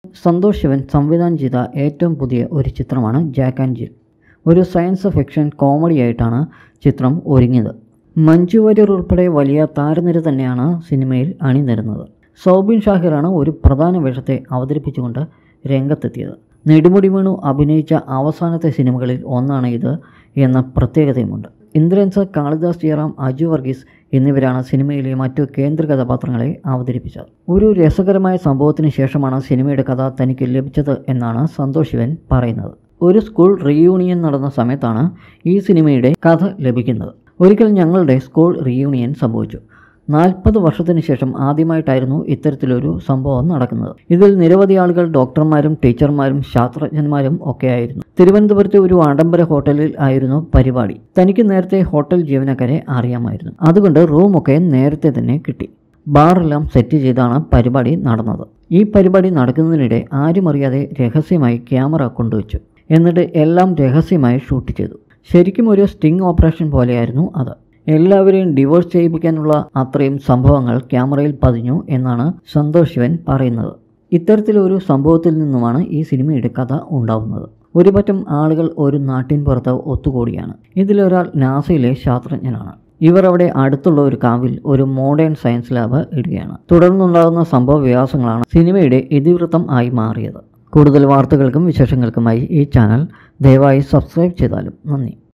സന്തോഷ് ശിവൻ സംവിധാനം ചെയ്ത ഏറ്റവും പുതിയ ഒരു ചിത്രമാണ് ജാക്ക് ആൻഡ് ജിൽ ഒരു സയൻസ് ഫിക്ഷൻ കോമഡിയായിട്ടാണ് ചിത്രം ഒരുങ്ങിയത് മഞ്ജു വാര്യർ ഉൾപ്പെടെ വലിയ താരനിര തന്നെയാണ് സിനിമയിൽ അണിനിരുന്നത് സൗബിൻ ഷാഹിറാണ് ഒരു പ്രധാന വേഷത്തെ അവതരിപ്പിച്ചുകൊണ്ട് രംഗത്തെത്തിയത് നെടുമുടി വേണു അഭിനയിച്ച അവസാനത്തെ സിനിമകളിൽ ഒന്നാണ് ഇത് എന്ന പ്രത്യേകതയുമുണ്ട് ഇന്ദ്രൻസ് കാളിദാസ് ജയറാം അജു വർഗീസ് എന്നിവരാണ് സിനിമയിലെ മറ്റു കേന്ദ്ര കഥാപാത്രങ്ങളെ അവതരിപ്പിച്ചത് ഒരു രസകരമായ സംഭവത്തിന് ശേഷമാണ് സിനിമയുടെ കഥ തനിക്ക് ലഭിച്ചത് എന്നാണ് സന്തോഷ് ശിവൻ പറയുന്നത് ഒരു സ്കൂൾ റീയൂണിയൻ നടന്ന സമയത്താണ് ഈ സിനിമയുടെ കഥ ലഭിക്കുന്നത് ഒരിക്കൽ ഞങ്ങളുടെ സ്കൂൾ റീയൂണിയൻ സംഭവിച്ചു നാൽപ്പത് വർഷത്തിന് ശേഷം ആദ്യമായിട്ടായിരുന്നു ഇത്തരത്തിലൊരു സംഭവം നടക്കുന്നത് ഇതിൽ നിരവധി ആളുകൾ ഡോക്ടർമാരും ടീച്ചർമാരും ശാസ്ത്രജ്ഞന്മാരും ഒക്കെയായിരുന്നു തിരുവനന്തപുരത്തെ ഒരു ആഡംബര ഹോട്ടലിൽ ആയിരുന്നു പരിപാടി തനിക്ക് നേരത്തെ ഹോട്ടൽ ജീവനക്കാരെ അറിയാമായിരുന്നു അതുകൊണ്ട് റൂമൊക്കെ നേരത്തെ തന്നെ കിട്ടി ബാറെല്ലാം സെറ്റ് ചെയ്താണ് പരിപാടി നടന്നത് ഈ പരിപാടി നടക്കുന്നതിനിടെ ആരും അറിയാതെ രഹസ്യമായി ക്യാമറ കൊണ്ടുവച്ചു എന്നിട്ട് എല്ലാം രഹസ്യമായി ഷൂട്ട് ചെയ്തു ശരിക്കും ഒരു സ്റ്റിംഗ് ഓപ്പറേഷൻ പോലെയായിരുന്നു അത് എല്ലാവരെയും ഡിവോഴ്സ് ചെയ്യിപ്പിക്കാനുള്ള അത്രയും സംഭവങ്ങൾ ക്യാമറയിൽ പതിഞ്ഞു എന്നാണ് സന്തോഷ് ശിവൻ പറയുന്നത് ഇത്തരത്തിലൊരു സംഭവത്തിൽ നിന്നുമാണ് ഈ സിനിമയുടെ കഥ ഉണ്ടാവുന്നത് ഒരു പറ്റം ആളുകൾ ഒരു നാട്ടിൻ പുറത്ത് ഒത്തുകൂടിയാണ് ഇതിലൊരാൾ നാസയിലെ ശാസ്ത്രജ്ഞനാണ് ഇവർ അവിടെ അടുത്തുള്ള ഒരു കാവിൽ ഒരു മോഡേൺ സയൻസ് ലാബ് ഇടുകയാണ് തുടർന്നുണ്ടാകുന്ന സംഭവ വികാസങ്ങളാണ് സിനിമയുടെ ഇതിവൃത്തം ആയി മാറിയത് കൂടുതൽ വാർത്തകൾക്കും വിശേഷങ്ങൾക്കുമായി ഈ ചാനൽ ദയവായി സബ്സ്ക്രൈബ് ചെയ്താലും നന്ദി